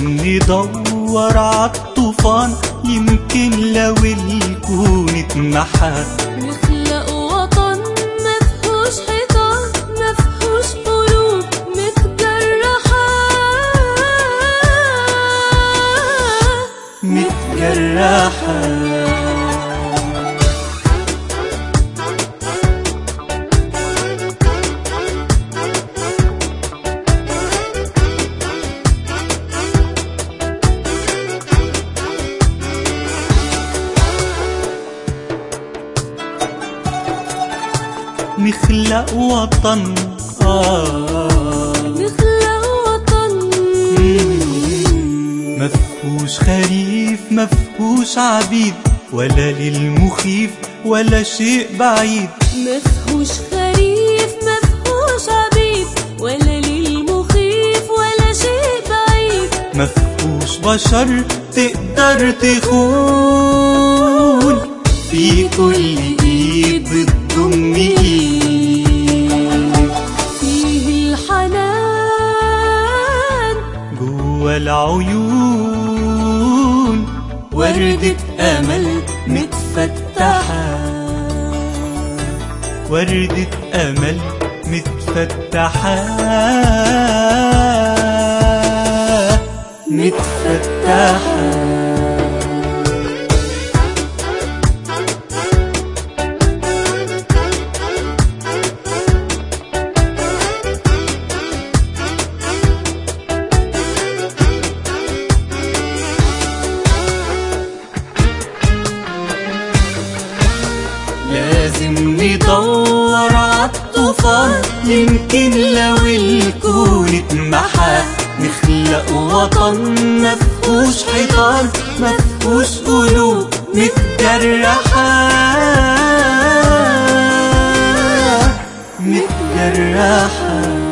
لازم ندور عالطوفان يمكن لو الكون اتمحى نخلق وطن مفهوش حيطان مفهوش قلوب متجرحة متجرحة نخلق وطن آه نخلق وطن مفهوش خريف مفهوش عبيد ولا للمخيف ولا شيء بعيد مفهوش خريف مفهوش عبيد ولا للمخيف ولا شيء بعيد مفهوش بشر تقدر تخون في كل ايد بتضم ايد فيه الحنان جوا العيون وردة أمل متفتحة وردة أمل متفتحة متفتحة لازم ندور عالطوفان يمكن لو الكون اتمحى نخلق وطن مفهوش حيطان مفهوش قلوب متجرحة متجرحة